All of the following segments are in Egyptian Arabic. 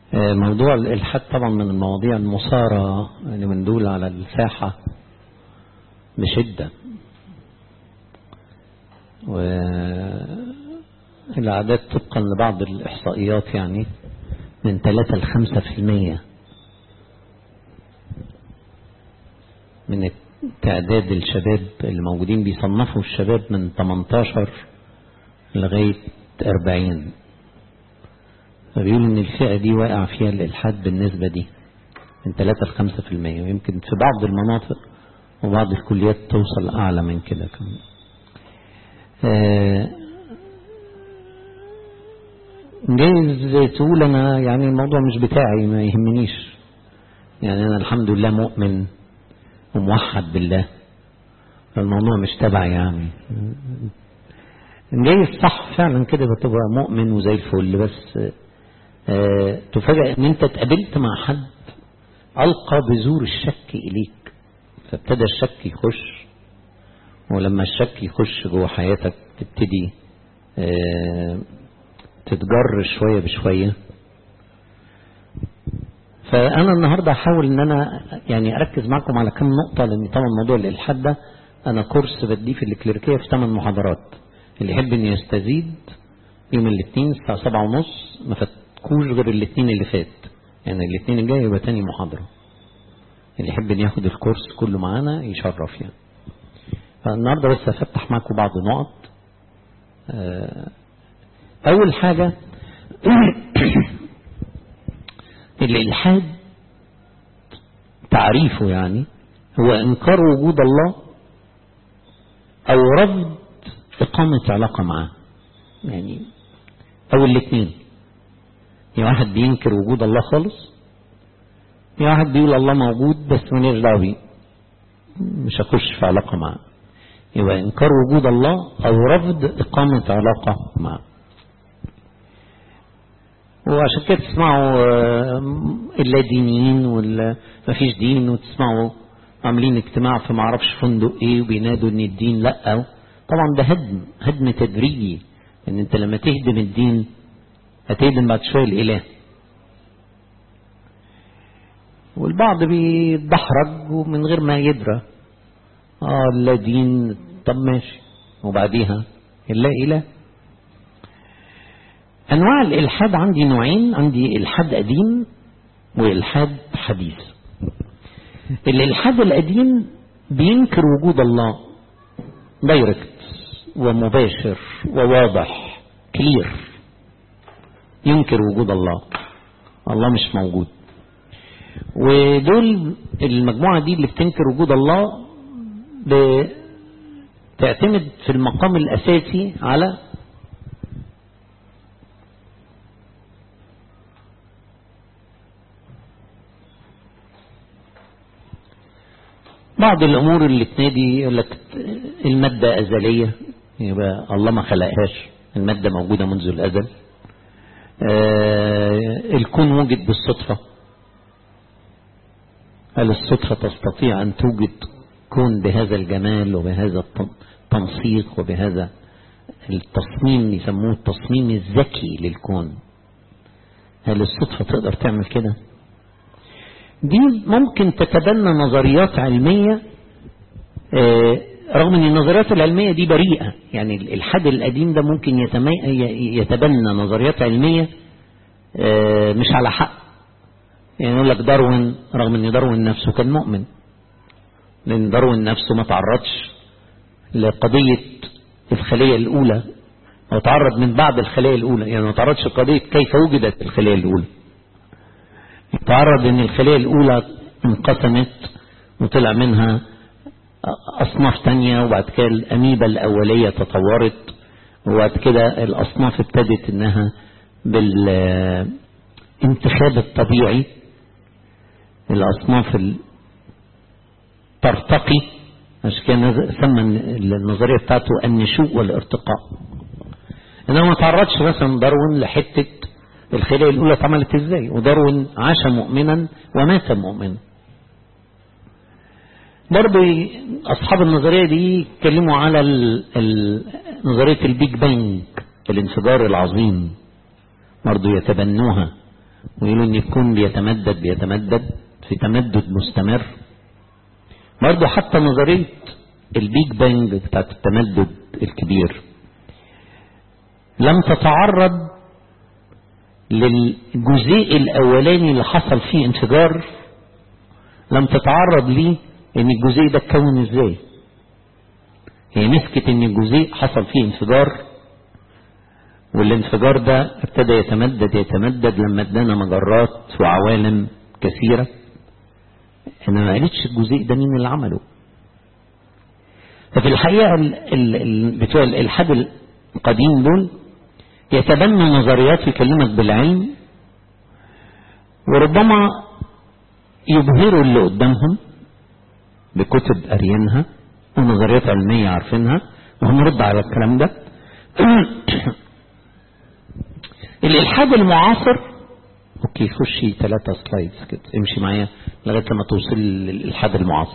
موضوع الإلحاد طبعا من المواضيع المثارة اللي من دول على الساحة بشدة والأعداد طبقا لبعض الإحصائيات يعني من 3 ل 5% من تعداد الشباب اللي موجودين بيصنفوا الشباب من 18 لغاية 40 فبيقولوا ان الفئة دي واقع فيها الإلحاد بالنسبة دي من 3 ل 5% ويمكن في بعض المناطق وبعض الكليات توصل أعلى من كده كمان آه جايز تقول أنا يعني الموضوع مش بتاعي ما يهمنيش يعني أنا الحمد لله مؤمن وموحد بالله فالموضوع مش تبعي يعني جايز صح فعلا كده بتبقى مؤمن وزي الفل بس آه تفاجأ ان انت اتقابلت مع حد ألقى بذور الشك إليك فابتدى الشك يخش ولما الشك يخش جوه حياتك تبتدي آه تتجر شوية بشوية فأنا النهاردة هحاول إن أنا يعني أركز معكم على كم نقطة لأن طبعا موضوع الإلحاد ده أنا كورس بديه في الكليريكية في ثمان محاضرات اللي يحب إنه يستزيد يوم الاثنين الساعة سبعة ونص ما فاتكوش غير الاثنين اللي فات يعني الاثنين الجاي يبقى تاني محاضرة اللي يحب إن ياخد الكورس كله معانا يشرف يعني فالنهاردة بس هفتح معكم بعض النقط أول حاجة الإلحاد تعريفه يعني هو إنكار وجود الله أو رفض إقامة علاقة معه يعني أو الاثنين يعني واحد بينكر وجود الله خالص يعني واحد بيقول الله موجود بس ماليش دعوه بيه مش هخش في علاقة معه يبقى إنكار وجود الله أو رفض إقامة علاقة معه وعشان كده تسمعوا اللادينيين ولا مفيش دين وتسمعوا عاملين اجتماع في معرفش فندق ايه وبينادوا ان الدين لا طبعا ده هدم هدم تدريجي ان انت لما تهدم الدين هتهدم بعد شويه الاله والبعض بيتدحرج ومن غير ما يدرى اه لا دين طب ماشي وبعديها لا اله أنواع الإلحاد عندي نوعين عندي إلحاد قديم وإلحاد حديث الإلحاد القديم بينكر وجود الله دايركت ومباشر وواضح كلير ينكر وجود الله الله مش موجود ودول المجموعة دي اللي بتنكر وجود الله بتعتمد في المقام الأساسي على بعض الأمور اللي تنادي يقول لك المادة أزلية يبقى الله ما خلقهاش المادة موجودة منذ الأزل آه الكون وجد بالصدفة هل الصدفة تستطيع أن توجد كون بهذا الجمال وبهذا التنسيق وبهذا التصميم يسموه التصميم الذكي للكون هل الصدفة تقدر تعمل كده دي ممكن تتبنى نظريات علمية رغم ان النظريات العلمية دي بريئة يعني الحد القديم ده ممكن يتبنى نظريات علمية مش على حق يعني يقول لك داروين رغم ان داروين نفسه كان مؤمن لان داروين نفسه ما تعرضش لقضية الخلية الأولى أو تعرض من بعد الخلية الأولى يعني ما تعرضش لقضية كيف وجدت الخلية الأولى تعرض ان الخلية الاولى انقسمت وطلع منها اصناف تانية وبعد كده الاميبا الاولية تطورت وبعد كده الاصناف ابتدت انها بالانتخاب الطبيعي الاصناف ترتقي عشان كده سمى النظرية بتاعته النشوء والارتقاء انما ما تعرضش مثلا داروين لحته الخلية الأولى اتعملت ازاي وداروين عاش مؤمنا ومات مؤمنا برضه أصحاب النظرية دي اتكلموا على ال ال نظرية البيج بانج الانفجار العظيم برضه يتبنوها ويقولوا ان الكون بيتمدد بيتمدد في تمدد مستمر برضه حتى نظرية البيج بانج بتاعت التمدد الكبير لم تتعرض للجزيء الاولاني اللي حصل فيه انفجار لم تتعرض ليه ان الجزيء ده اتكون ازاي هي مسكت ان الجزيء حصل فيه انفجار والانفجار ده ابتدى يتمدد يتمدد لما ادانا مجرات وعوالم كثيرة انما ما قالتش الجزيء ده مين اللي عمله ففي الحقيقة ال ال ال بتوع الإلحاد القديم دول يتبنوا نظريات يكلمك بالعلم وربما يبهروا اللي قدامهم بكتب قاريينها ونظريات علمية عارفينها وهنرد على الكلام ده الإلحاد المعاصر اوكي خشي ثلاثة سلايدز كده امشي معايا لغاية لما توصل للإلحاد المعاصر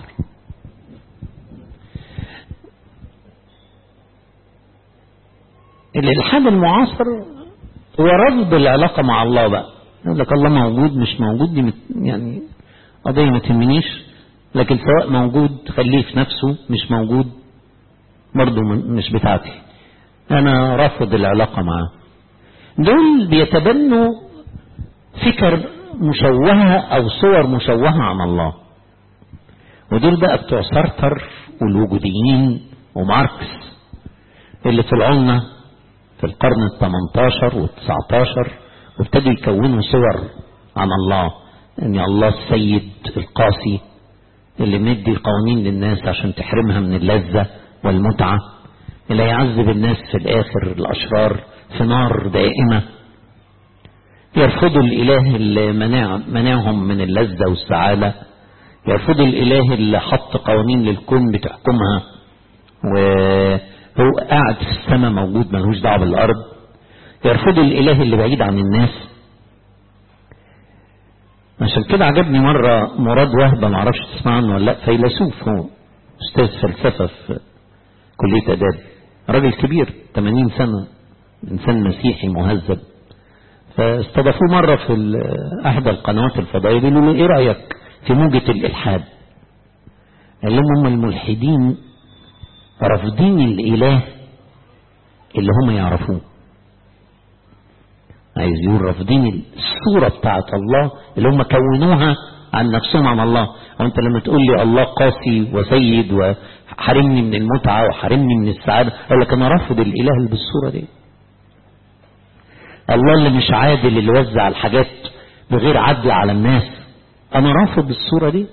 الإلحاد المعاصر هو رفض العلاقة مع الله بقى يقول لك الله موجود مش موجود دي يعني قضية ما تهمنيش لكن سواء موجود خليه في نفسه مش موجود برضه مش بتاعتي أنا رافض العلاقة معاه دول بيتبنوا فكر مشوهة أو صور مشوهة عن الله ودول بقى بتوع سارتر والوجوديين وماركس اللي طلعوا لنا في القرن ال 18 وال 19 وابتدوا يكونوا صور عن الله ان الله السيد القاسي اللي مدي قوانين للناس عشان تحرمها من اللذة والمتعة اللي يعذب الناس في الاخر الاشرار في نار دائمة يرفضوا الاله اللي منع منعهم من اللذة والسعادة يرفضوا الاله اللي حط قوانين للكون بتحكمها وهو قاعد في السماء موجود ملوش دعوه بالارض يرفضوا الاله اللي بعيد عن الناس عشان كده عجبني مرة مراد وهبة معرفش تسمع عنه ولا لا فيلسوف هو استاذ فلسفة في كلية اداب راجل كبير 80 سنة انسان مسيحي مهذب فاستضافوه مرة في احدى القنوات الفضائية بيقولوا له ايه رأيك في موجة الالحاد قال لهم هم الملحدين رافضين الاله اللي هم يعرفوه عايز يقول رافضين الصورة بتاعت الله اللي هم كونوها عن نفسهم عن الله وانت لما تقول لي الله قاسي وسيد وحرمني من المتعة وحرمني من السعادة اقول لك انا رافض الاله اللي بالصورة دي الله اللي مش عادل اللي وزع الحاجات بغير عدل على الناس انا رافض الصورة دي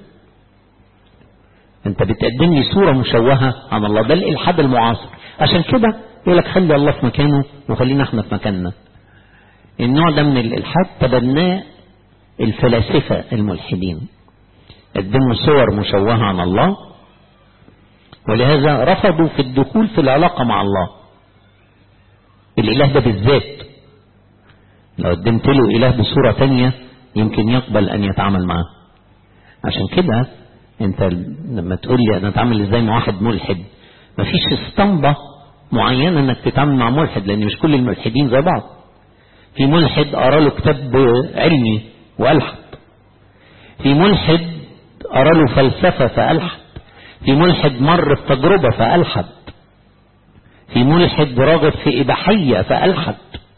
انت بتقدم لي صورة مشوهة عن الله ده الالحاد المعاصر عشان كده يقول لك خلي الله في مكانه وخلينا احنا في مكاننا النوع ده من الالحاد تبناه الفلاسفة الملحدين قدموا صور مشوهة عن الله ولهذا رفضوا في الدخول في العلاقة مع الله الاله ده بالذات لو قدمت له اله بصورة تانية يمكن يقبل ان يتعامل معاه عشان كده انت لما تقول لي انا اتعامل ازاي مع واحد ملحد مفيش اسطمبة معينة انك تتعامل مع ملحد لان مش كل الملحدين زي بعض في ملحد قرا له كتاب علمي والحد في ملحد قرا له فلسفة فألحد في ملحد مر بتجربة فألحد في ملحد راغب في إباحية فألحد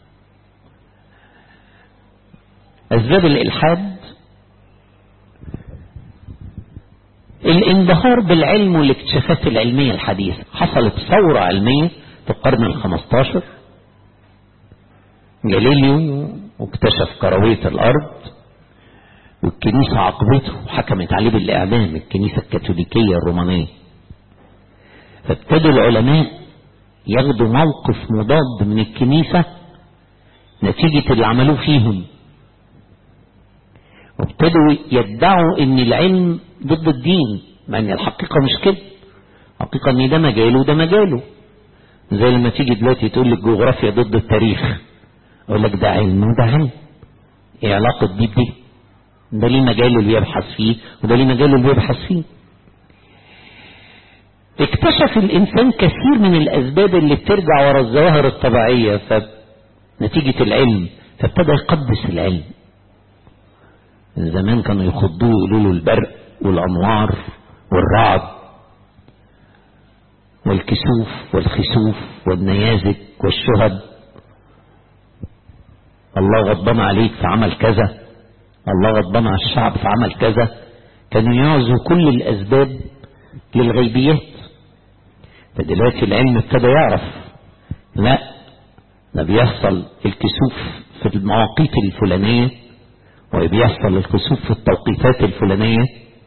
أسباب الإلحاد الانبهار بالعلم والاكتشافات العلمية الحديثة حصلت ثورة علمية في القرن الخمستاشر جاليليو واكتشف كروية الأرض والكنيسة عاقبته وحكمت عليه بالإعدام الكنيسة الكاثوليكية الرومانية فابتدوا العلماء ياخدوا موقف مضاد من الكنيسة نتيجة اللي عملوه فيهم وابتدوا يدعوا ان العلم ضد الدين مع ان الحقيقة مش كده الحقيقة ان ده مجاله وده مجاله زي لما تيجي دلوقتي تقول لي الجغرافيا ضد التاريخ اقول لك ده علم وده علم ايه علاقة دي بدي ده ليه مجاله اللي يبحث فيه وده ليه مجاله اللي يبحث فيه اكتشف الانسان كثير من الاسباب اللي بترجع ورا الظواهر الطبيعية فنتيجة العلم فابتدى يقدس العلم زمان كانوا يخضوه يقولوا له البرق والأنوار والرعد والكسوف والخسوف والنيازك والشهب الله غضبان عليك فعمل كذا الله غضبان على الشعب فعمل كذا كانوا يعزوا كل الأسباب للغيبيات فدلوقتي العلم ابتدى يعرف لا ده بيحصل الكسوف في المواقيت الفلانية وبيحصل الكسوف في التوقيتات الفلانية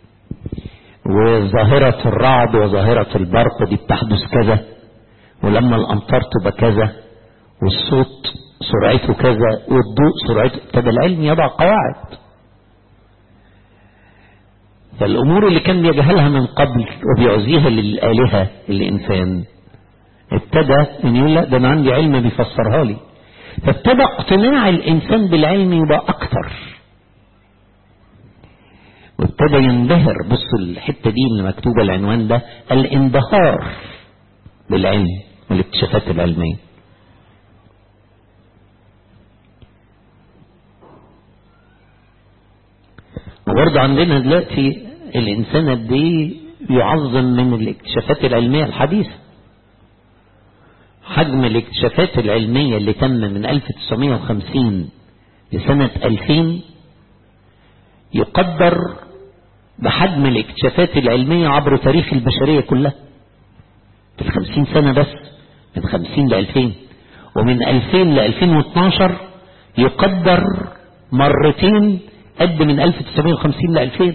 وظاهرة الرعد وظاهرة البرق دي بتحدث كذا ولما الأمطار تبقى كذا والصوت سرعته كذا والضوء سرعته ابتدى العلم يضع قواعد فالأمور اللي كان بيجهلها من قبل وبيعزيها للآلهة الإنسان ابتدى ان يقول لا ده انا عندي علم بيفسرها لي فابتدى اقتناع الانسان بالعلم يبقى اكتر وابتدى ينبهر بص الحتة دي اللي مكتوبة العنوان ده الانبهار بالعلم والاكتشافات العلمية وبرضه عندنا دلوقتي الانسان قد ايه يعظم من الاكتشافات العلمية الحديثة حجم الاكتشافات العلمية اللي تم من 1950 لسنة 2000 يقدر بحجم الاكتشافات العلمية عبر تاريخ البشرية كلها في الخمسين سنة بس من خمسين لألفين ومن ألفين لألفين يقدر مرتين قد من 1950 لألفين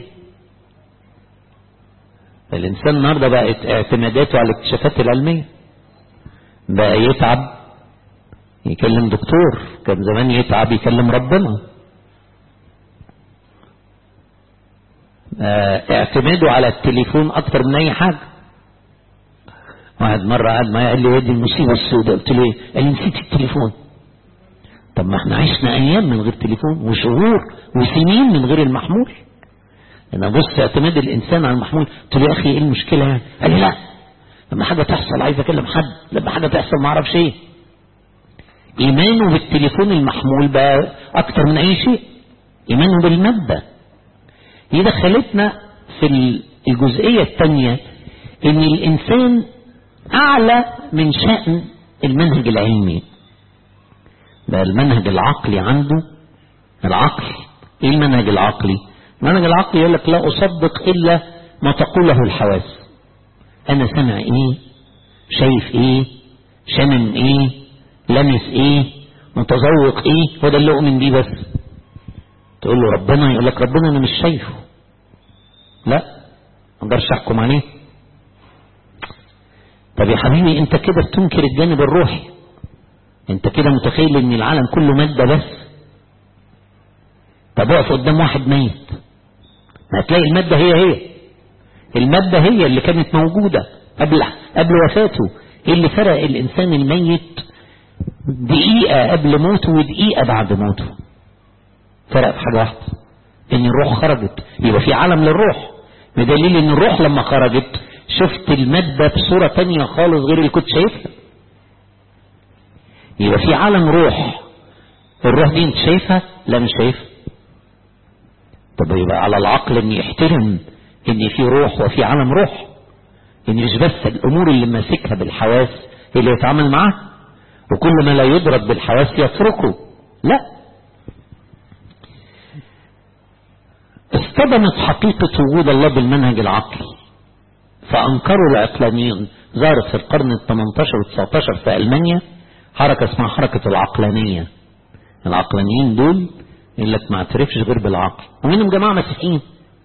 الإنسان النهاردة بقت اعتماداته على الاكتشافات العلمية بقى يتعب يكلم دكتور كان زمان يتعب يكلم ربنا اعتماده على التليفون اكتر من اي حاجة واحد مرة قعد معايا قال لي ودي المصيبة السوداء قلت له ايه قال لي نسيت التليفون طب ما احنا عشنا ايام من غير تليفون وشهور وسنين من غير المحمول انا بص اعتماد الانسان على المحمول قلت له يا اخي ايه المشكلة يعني قال لي لا لما حاجة تحصل عايز اكلم حد لما حاجة تحصل ما اعرفش ايه ايمانه بالتليفون المحمول بقى اكتر من اي شيء ايمانه بالمادة دي دخلتنا في الجزئية الثانية ان الانسان اعلى من شأن المنهج العلمي بقى المنهج العقلي عنده العقل ايه المنهج العقلي المنهج العقلي يقول لك لا اصدق الا ما تقوله الحواس انا سامع ايه شايف ايه شامم ايه لمس ايه متذوق ايه هو ده اللي اؤمن بيه بس تقول له ربنا يقول لك ربنا انا مش شايفه لا ما اقدرش احكم عليه طب يا حبيبي انت كده بتنكر الجانب الروحي انت كده متخيل ان العالم كله مادة بس طب اقف قدام واحد ميت هتلاقي المادة هي هي المادة هي اللي كانت موجودة قبل قبل وفاته ايه اللي فرق الانسان الميت دقيقة قبل موته ودقيقة بعد موته فرق في حاجة واحدة ان الروح خرجت يبقى في عالم للروح بدليل ان الروح لما خرجت شفت المادة بصورة تانية خالص غير اللي كنت شايفها يبقى في عالم روح الروح دي انت شايفها لا مش شايفها طب يبقى على العقل ان يحترم ان في روح وفي عالم روح ان مش بس الامور اللي ماسكها بالحواس هي اللي يتعامل معاها وكل ما لا يدرك بالحواس يتركه لا اصطدمت حقيقة وجود الله بالمنهج العقلي فأنكروا العقلانيين ظهرت في القرن ال 18 و 19 في ألمانيا حركة اسمها حركة العقلانية العقلانيين دول يقول لك ما اعترفش غير بالعقل ومنهم جماعة مسيحيين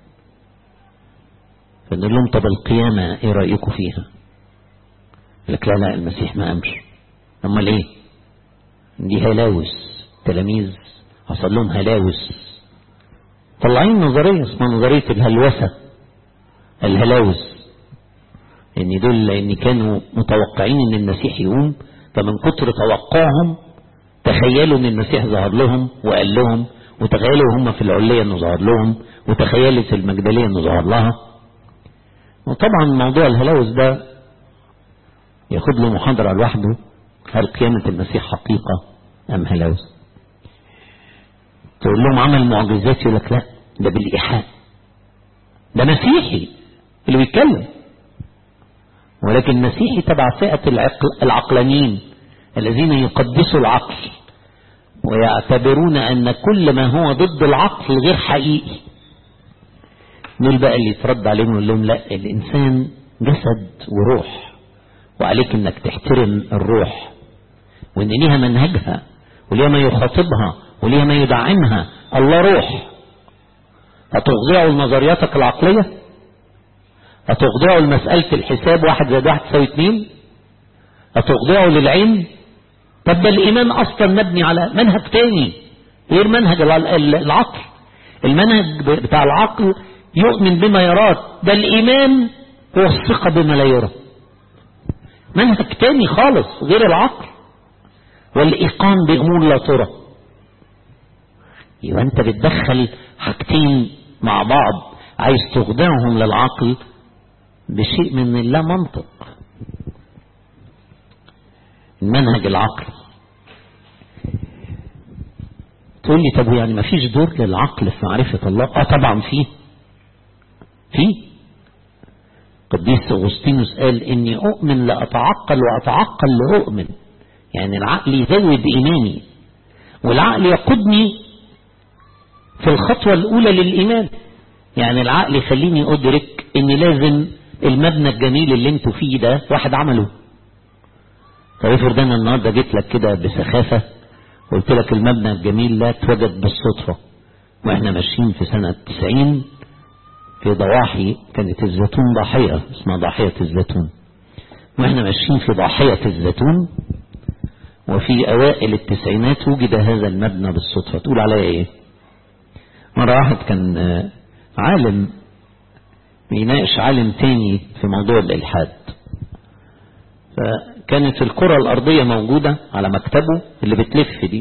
فنقول لهم طب القيامة ايه رأيكم فيها يقول لك لا لا المسيح ما قامش امال ايه دي هلاوس تلاميذ حصل لهم هلاوس طلعين نظرية اسمها نظرية الهلوسة الهلاوس ان دول ان كانوا متوقعين ان المسيح يقوم فمن كتر توقعهم تخيلوا ان المسيح ظهر لهم وقال لهم وتخيلوا هم في العلية انه ظهر لهم وتخيلت المجدلية انه ظهر لها وطبعا موضوع الهلاوس ده ياخد له محاضرة لوحده هل قيامة المسيح حقيقة ام هلاوس تقول لهم عمل معجزات يقول لك لا ده بالإيحاء ده مسيحي اللي بيتكلم ولكن مسيحي تبع فئة العقل العقلانيين الذين يقدسوا العقل ويعتبرون أن كل ما هو ضد العقل غير حقيقي دول بقى اللي يترد عليهم ويقول لهم لا الإنسان جسد وروح وعليك انك تحترم الروح وان ليها منهجها وليها ما يخاطبها وليها ما يدعمها الله روح هتخضعوا لنظرياتك العقلية هتخضعوا لمسألة الحساب واحد زائد واحد تساوي اتنين هتخضعوا للعلم طب ده الإيمان أصلا مبني على منهج تاني غير منهج العقل المنهج بتاع العقل يؤمن بما يراه ده الإيمان هو الثقة بما لا يرى منهج تاني خالص غير العقل والإيقان بأمور لا ترى يبقى أنت بتدخل حاجتين مع بعض عايز تخضعهم للعقل بشيء من اللا منطق المنهج العقلي تقول لي طب يعني ما فيش دور للعقل في معرفة الله اه طبعا فيه فيه قديس أغسطينوس قال إني أؤمن لأتعقل وأتعقل لأؤمن يعني العقل يزود إيماني والعقل يقودني في الخطوة الأولى للإيمان يعني العقل يخليني أدرك إن لازم المبنى الجميل اللي انتوا فيه ده واحد عمله طب افرض انا النهارده جيت لك كده بسخافه قلت لك المبنى الجميل لا اتوجد بالصدفه واحنا ماشيين في سنه 90 في ضواحي كانت الزيتون ضاحيه اسمها ضاحيه الزيتون واحنا ماشيين في ضاحيه الزيتون وفي اوائل التسعينات وجد هذا المبنى بالصدفه تقول عليا ايه مره واحد كان عالم بيناقش عالم تاني في موضوع الالحاد فكانت الكرة الأرضية موجودة على مكتبه اللي بتلف دي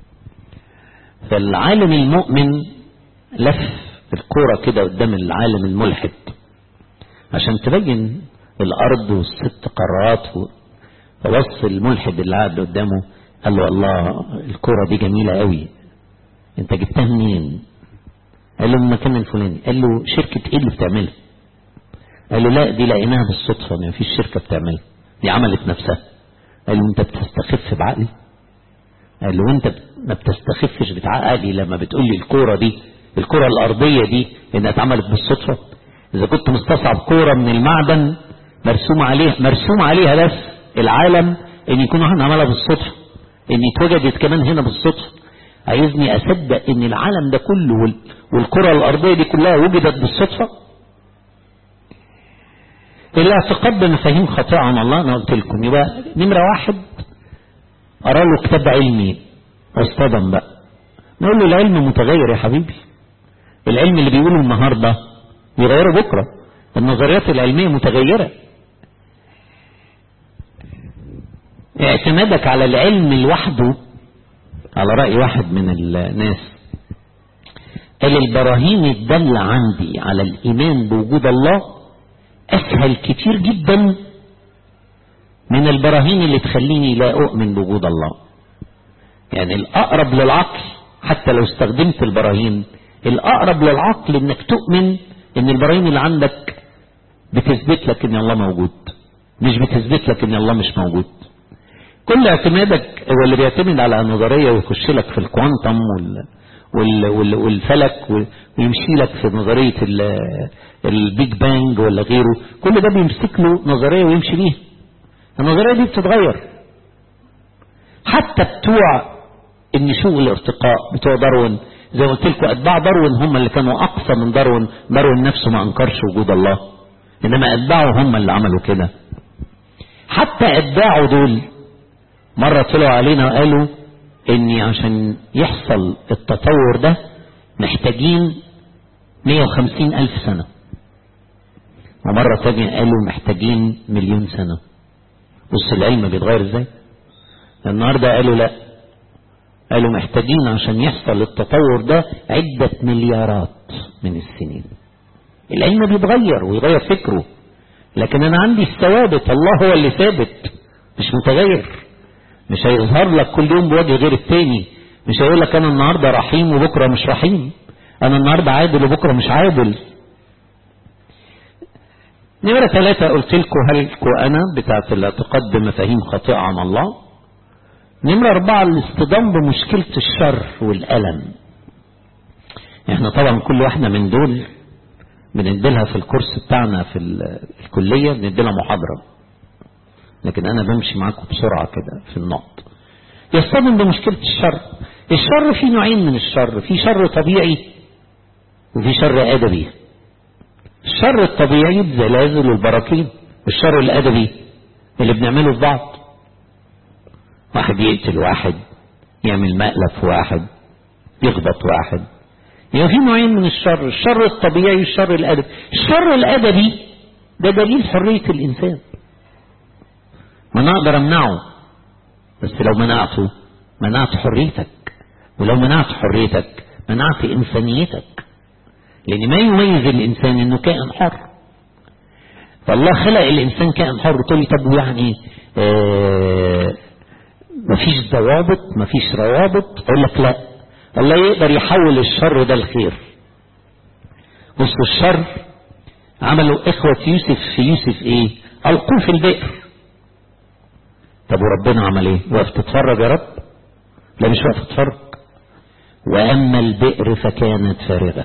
فالعالم المؤمن لف الكرة كده قدام العالم الملحد عشان تبين الأرض والست قارات فبص الملحد اللي قاعد قدامه قال له الله الكرة دي جميلة قوي انت جبتها منين قال له من المكان الفلاني قال له شركة ايه اللي بتعملها قال له لا دي لقيناها بالصدفة ما فيش شركة بتعملها دي عملت نفسها قال له انت بتستخف بعقلي قال له انت ما بتستخفش بعقلي لما بتقول لي الكوره دي الكوره الارضيه دي انها اتعملت بالصدفه اذا كنت مستصعب كوره من المعدن مرسوم عليها مرسوم عليها بس العالم ان يكون واحد عملها بالصدفه ان اتوجدت كمان هنا بالصدفه عايزني اصدق ان العالم ده كله والكره الارضيه دي كلها وجدت بالصدفه الاعتقاد بمفاهيم خاطئة عن الله أنا قلت لكم يبقى نمرة واحد أرى له كتاب علمي واصطدم بقى نقول له العلم متغير يا حبيبي العلم اللي بيقوله النهاردة يغيره بكرة النظريات العلمية متغيرة اعتمادك على العلم لوحده على رأي واحد من الناس قال البراهين الدالة عندي على الإيمان بوجود الله أسهل كتير جدا من البراهين اللي تخليني لا أؤمن بوجود الله يعني الأقرب للعقل حتى لو استخدمت البراهين الأقرب للعقل إنك تؤمن إن البراهين اللي عندك بتثبت لك إن الله موجود مش بتثبت لك إن الله مش موجود كل اعتمادك هو اللي بيعتمد على نظرية ويخش لك في الكوانتم وال وال وال والفلك ويمشي لك في نظرية البيج بانج ولا غيره كل ده بيمسك له نظرية ويمشي بيها النظرية دي بتتغير حتى بتوع النشوء الارتقاء بتوع داروين زي ما قلت لكم اتباع داروين هم اللي كانوا اقصى من داروين داروين نفسه ما انكرش وجود الله انما اتباعه هم اللي عملوا كده حتى اتباعه دول مرة طلعوا علينا وقالوا ان عشان يحصل التطور ده محتاجين 150 ألف سنة ومرة تانية قالوا محتاجين مليون سنة بص العلم بيتغير ازاي النهاردة قالوا لا قالوا محتاجين عشان يحصل التطور ده عدة مليارات من السنين العلم بيتغير ويغير فكره لكن انا عندي الثوابت الله هو اللي ثابت مش متغير مش هيظهر لك كل يوم بوجه غير التاني مش هيقول لك انا النهارده رحيم وبكره مش رحيم انا النهاردة عادل وبكرة مش عادل نمرة ثلاثة قلت لكم هلكوا أنا بتاعت الاعتقاد بمفاهيم خاطئة عن الله نمرة أربعة الاصطدام بمشكلة الشر والألم احنا طبعا كل واحدة من دول بنديلها في الكورس بتاعنا في الكلية بنديلها محاضرة لكن أنا بمشي معاكم بسرعة كده في النقط يصطدم بمشكلة الشر الشر في نوعين من الشر في شر طبيعي وفي شر أدبي الشر الطبيعي الزلازل والبراكين الشر الأدبي اللي بنعمله في بعض واحد يقتل واحد يعمل مقلب في واحد يخبط واحد يعني في نوعين من الشر الشر الطبيعي والشر الأدبي الشر الأدبي ده دليل حرية الإنسان ما أنا أقدر أمنعه بس لو منعته منعت حريتك ولو منعت حريتك منعت إنسانيتك لأن ما يميز الإنسان إنه كائن حر فالله خلق الإنسان كائن حر تقول لي طب يعني آه مفيش ضوابط مفيش روابط أقول لك لا الله يقدر يحول الشر ده الخير بص الشر عملوا إخوة يوسف في يوسف إيه ألقوه في البئر طب وربنا عمل إيه وقف تتفرج يا رب لا مش وقف تتفرج وأما البئر فكانت فارغة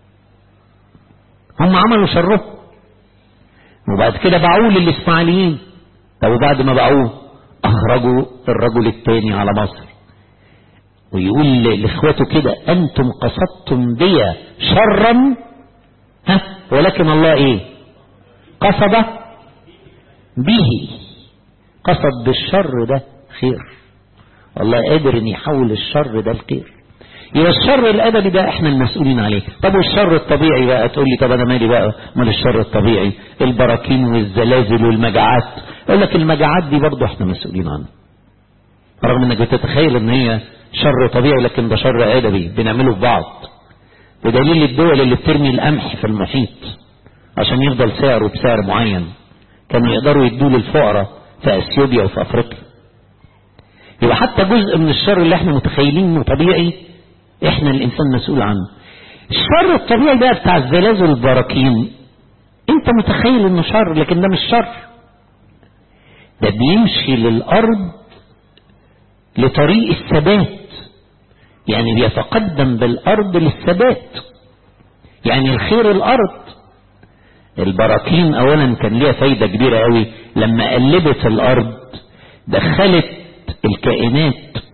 هم عملوا شره وبعد كده باعوه للإسماعيليين طب وبعد ما باعوه أخرجوا الرجل الثاني على مصر ويقول لاخوته كده انتم قصدتم بي شرا ها ولكن الله ايه قصد به قصد بالشر ده خير الله قادر ان يحول الشر ده لخير يبقى الشر الادبي ده احنا المسؤولين عليه طب والشر الطبيعي بقى تقول لي طب انا مالي بقى مال الشر الطبيعي البراكين والزلازل والمجاعات اقول لك المجاعات دي برضه احنا مسؤولين عنها رغم انك بتتخيل ان هي شر طبيعي لكن ده شر ادبي بنعمله في بعض بدليل الدول اللي بترمي القمح في المحيط عشان يفضل سعره بسعر معين كانوا يقدروا يدوه للفقراء في اثيوبيا وفي افريقيا يبقى حتى جزء من الشر اللي احنا متخيلين انه طبيعي احنا الانسان مسؤول عنه الشر الطبيعي بقى بتاع الزلازل والبراكين انت متخيل انه شر لكن ده مش شر ده بيمشي للارض لطريق الثبات يعني بيتقدم بالارض للثبات يعني الخير الارض البراكين اولا كان ليها فايده كبيره قوي لما قلبت الارض دخلت الكائنات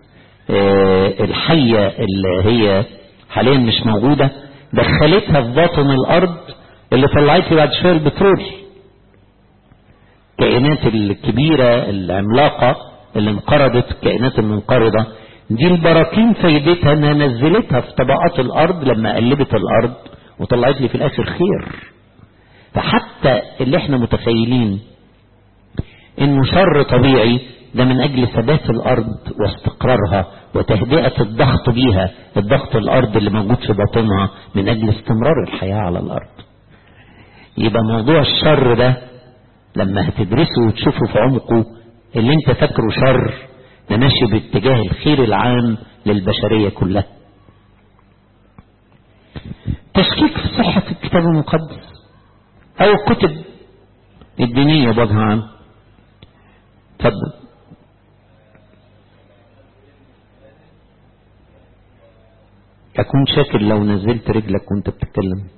الحيه اللي هي حاليا مش موجوده دخلتها في باطن الارض اللي طلعت لي بعد شويه البترول الكائنات الكبيره العملاقه اللي انقرضت الكائنات المنقرضه دي البراكين فايدتها انها نزلتها في طبقات الارض لما قلبت الارض وطلعت لي في الاخر خير فحتى اللي احنا متخيلين انه شر طبيعي ده من اجل ثبات الارض واستقرارها وتهدئة الضغط بيها الضغط الارض اللي موجود في باطنها من اجل استمرار الحياة على الارض يبقى موضوع الشر ده لما هتدرسه وتشوفه في عمقه اللي انت فاكره شر ده ماشي باتجاه الخير العام للبشرية كلها تشكيك في صحة الكتاب المقدس او الكتب الدينية بوجه عام اتفضل اكون شاكر لو نزلت رجلك وانت بتتكلم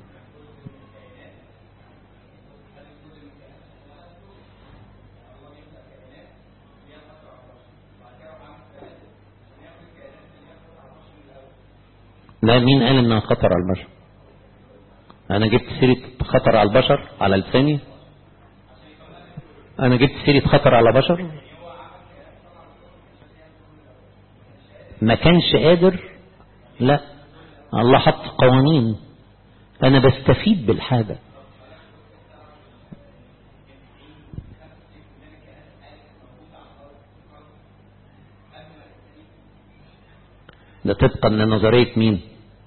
لا مين قال انها خطر على البشر انا جبت سيرة خطر على البشر على لساني انا جبت سيرة خطر على بشر ما كانش قادر لا الله حط قوانين انا بستفيد بالحاجة ده طبقا لنظرية مين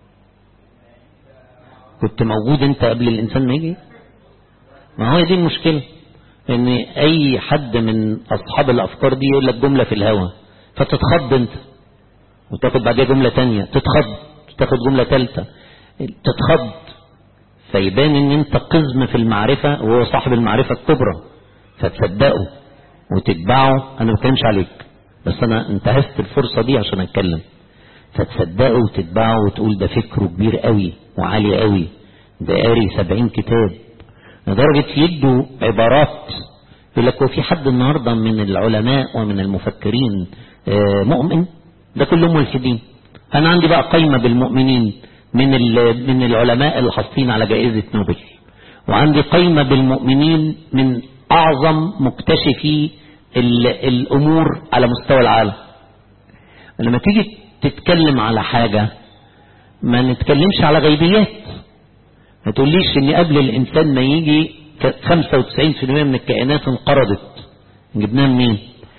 كنت موجود انت قبل الانسان ما يجي ما هو دي المشكلة ان اي حد من اصحاب الافكار دي يقول لك جملة في الهوا فتتخض انت وتاخد بعدها جملة تانية تتخض تاخد جملة تالتة تتخض فيبان ان انت قزم في المعرفة وهو صاحب المعرفة الكبرى فتصدقه وتتبعه انا ما بتكلمش عليك بس انا انتهزت الفرصة دي عشان اتكلم فتصدقه وتتبعه وتقول ده فكره كبير قوي وعالي قوي ده قاري سبعين كتاب لدرجة يدوا عبارات يقول لك وفي حد النهاردة من العلماء ومن المفكرين مؤمن ده كلهم ملحدين انا عندي بقى قايمة بالمؤمنين من من العلماء اللي حاصلين على جائزة نوبل وعندي قايمة بالمؤمنين من اعظم مكتشفي الامور على مستوى العالم لما تيجي تتكلم على حاجة ما نتكلمش على غيبيات ما تقوليش ان قبل الانسان ما يجي 95% من الكائنات انقرضت جبناها منين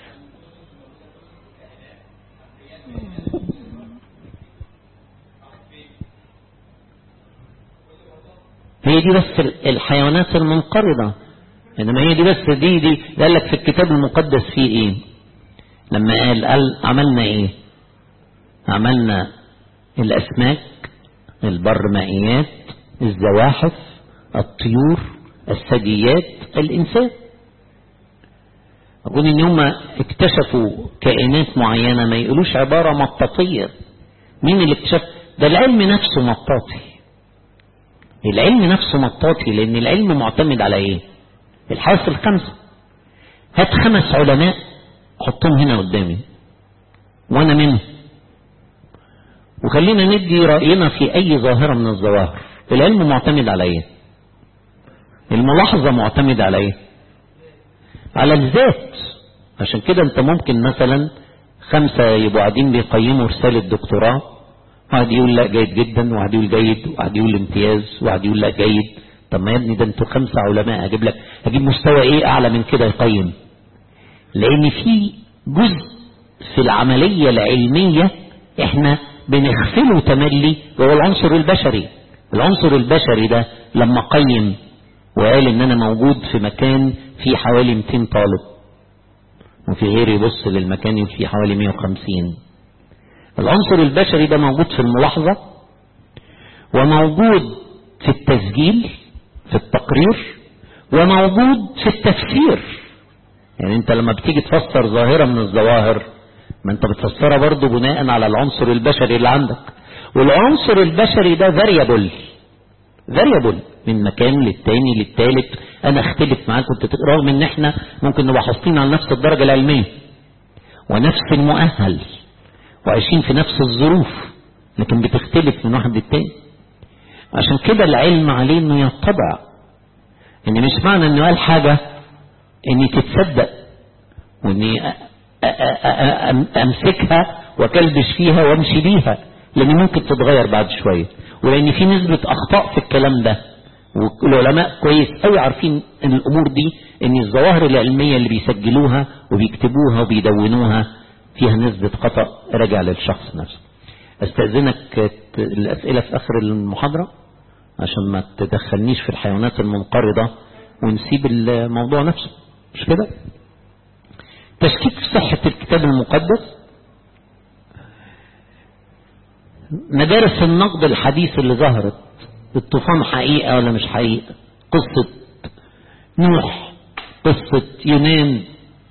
هي دي بس الحيوانات المنقرضة انما هي دي بس دي دي قال لك في الكتاب المقدس فيه ايه لما قال قال عملنا ايه عملنا الاسماك البرمائيات الزواحف الطيور الثدييات الانسان اقول ان هم اكتشفوا كائنات معينة ما يقولوش عبارة مطاطية مين اللي اكتشف ده العلم نفسه مطاطي العلم نفسه مطاطي لان العلم معتمد على ايه الحواس الخمسة هات خمس علماء حطهم هنا قدامي وانا منهم وخلينا ندي رأينا في اي ظاهرة من الظواهر العلم معتمد على ايه الملاحظة معتمد على ايه على الذات عشان كده انت ممكن مثلا خمسة يبقوا قاعدين بيقيموا رسالة دكتوراه واحد يقول لا جيد جدا واحد يقول جيد واحد يقول امتياز واحد يقول لا جيد طب ما يا ابني ده انتوا خمسة علماء اجيب لك اجيب مستوى ايه اعلى من كده يقيم لان في جزء في العملية العلمية احنا بنغفله تملي وهو العنصر البشري العنصر البشري ده لما قيم وقال ان انا موجود في مكان فيه حوالي 200 طالب وفي غير يبص للمكان فيه حوالي 150 العنصر البشري ده موجود في الملاحظة وموجود في التسجيل في التقرير وموجود في التفسير يعني انت لما بتيجي تفسر ظاهرة من الظواهر ما انت بتفسرها برضو بناء على العنصر البشري اللي عندك والعنصر البشري ده فاريبل فاريبل من مكان للتاني للتالت انا اختلف معاك وانت رغم ان احنا ممكن نبقى حاصلين على نفس الدرجة العلمية ونفس المؤهل وعايشين في نفس الظروف لكن بتختلف من واحد للتاني عشان كده العلم عليه انه يتبع ان مش معنى انه قال حاجة اني تتصدق واني امسكها واكلبش فيها وامشي بيها لان ممكن تتغير بعد شوية ولان في نسبة اخطاء في الكلام ده والعلماء كويس قوي عارفين ان الامور دي ان الظواهر العلمية اللي بيسجلوها وبيكتبوها وبيدونوها فيها نسبة خطأ راجع للشخص نفسه استأذنك الاسئلة في اخر المحاضرة عشان ما تدخلنيش في الحيوانات المنقرضة ونسيب الموضوع نفسه مش كده تشكيك في صحة الكتاب المقدس مدارس النقد الحديث اللي ظهرت الطوفان حقيقة ولا مش حقيقة قصة نوح قصة يونان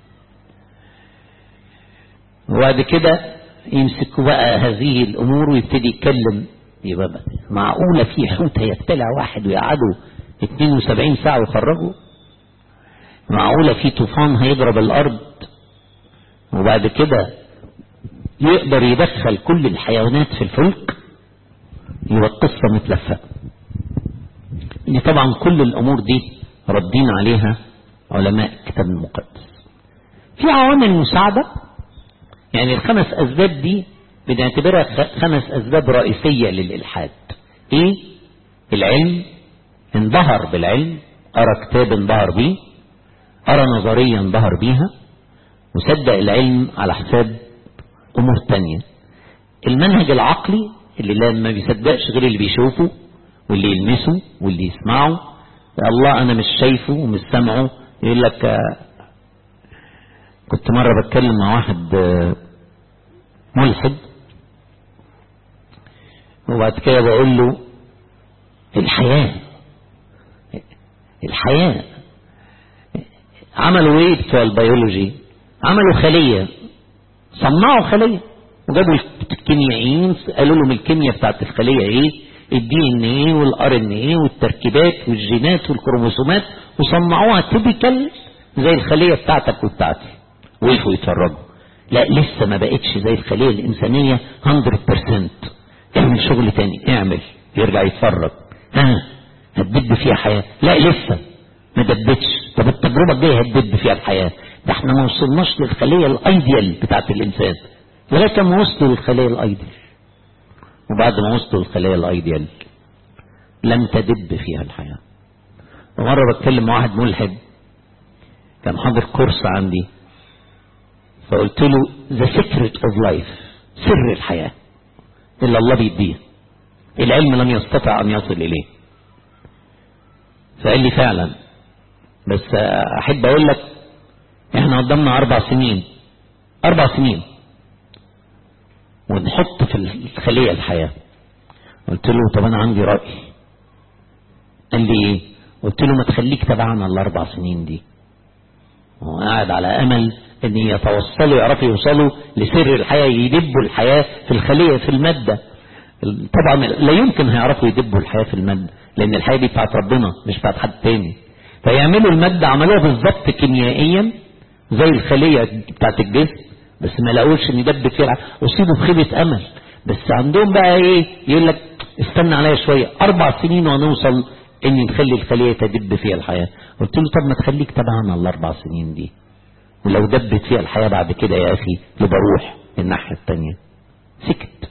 وبعد كده يمسكوا بقى هذه الأمور ويبتدي يتكلم يبقى بقى معقولة في حوت هيبتلع واحد ويقعدوا 72 ساعة ويخرجوا معقولة في طوفان هيضرب الأرض وبعد كده يقدر يدخل كل الحيوانات في الفلك يبقى القصة متلفقة دي طبعا كل الأمور دي ردين عليها علماء الكتاب المقدس في عوامل مساعدة يعني الخمس أسباب دي بنعتبرها خمس أسباب رئيسية للإلحاد إيه العلم انبهر بالعلم أرى كتاب انبهر بيه أرى نظرية انبهر بيها وصدق العلم على حساب أمور تانية المنهج العقلي اللي لما بيصدقش غير اللي بيشوفه واللي يلمسه واللي يسمعه الله أنا مش شايفه ومش سامعه يقول لك كنت مرة بتكلم مع واحد ملحد وبعد كده بقول له الحياة الحياة عملوا ايه بتوع البيولوجي عملوا خلية صنعوا خلية وجابوا الكيميائيين قالوا لهم الكيمياء بتاعت الخلية ايه الدي ان ايه والار ان ايه والتركيبات والجينات والكروموسومات وصنعوها تيبيكال زي الخلية بتاعتك وبتاعتي وقفوا يتفرجوا لا لسه ما بقتش زي الخلية الإنسانية 100% اعمل شغل تاني اعمل يرجع يتفرج ها هتدب فيها حياة لا لسه ما دبتش طب التجربة الجاية هتدب فيها الحياة ده احنا ما وصلناش للخلية الايديال بتاعت الانسان ولكن وصلوا للخلية الايديال وبعد ما وصلوا للخلية الايديال لم تدب فيها الحياة ومرة بتكلم مع واحد ملحد كان حاضر كورس عندي فقلت له the secret of life سر الحياة اللي الله بيديه العلم لم يستطع أن يصل إليه فقال لي فعلا بس أحب أقول لك إحنا قدامنا أربع سنين أربع سنين ونحط في الخلية الحياة قلت له طب أنا عندي رأي قال لي إيه قلت له ما تخليك تبعنا الأربع سنين دي هو قاعد على أمل أن يتوصلوا يعرفوا يوصلوا لسر الحياة يدبوا الحياة في الخلية في المادة طبعا لا يمكن هيعرفوا يدبوا الحياة في المادة لأن الحياة دي بتاعت ربنا مش بتاعت حد تاني فيعملوا المادة عملوها بالظبط كيميائيا زي الخلية بتاعت الجسم بس ما لقوش ان يدب فيها اصيبوا بخيبة امل بس عندهم بقى ايه يقول لك استنى عليا شوية اربع سنين وهنوصل ان نخلي الخلية تدب فيها الحياة قلت له طب ما تخليك تبعنا الاربع سنين دي ولو دبت فيها الحياة بعد كده يا اخي يبقى روح الناحية التانية سكت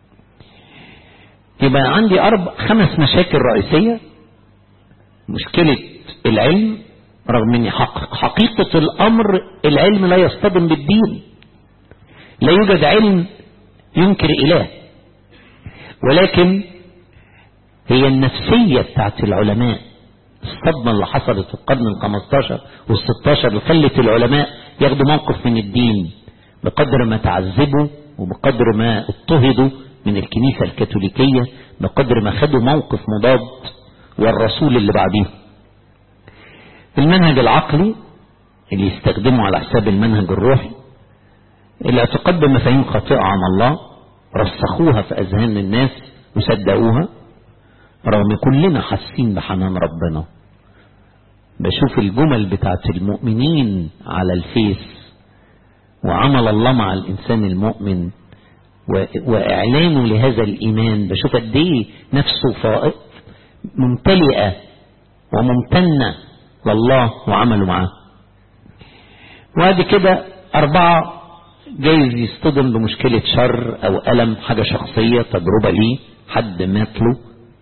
يبقى عندي أربع خمس مشاكل رئيسية مشكلة العلم رغم ان حق حقيقة الأمر العلم لا يصطدم بالدين لا يوجد علم ينكر إله ولكن هي النفسية بتاعت العلماء الصدمة اللي حصلت في القرن الخمستاشر والستاشر اللي خلت العلماء ياخدوا موقف من الدين بقدر ما تعذبوا وبقدر ما اضطهدوا من الكنيسة الكاثوليكية بقدر ما خدوا موقف مضاد والرسول اللي بعديه المنهج العقلي اللي يستخدمه على حساب المنهج الروحي الاعتقاد بمفاهيم خاطئة عن الله رسخوها في أذهان الناس وصدقوها رغم كلنا حاسين بحنان ربنا بشوف الجمل بتاعت المؤمنين على الفيس وعمل الله مع الإنسان المؤمن وإعلانه لهذا الإيمان بشوف قد إيه نفسه فائق ممتلئة وممتنة لله وعمله معاه وبعد كده أربعة جايز يصطدم بمشكلة شر أو ألم حاجة شخصية تجربة ليه حد مات له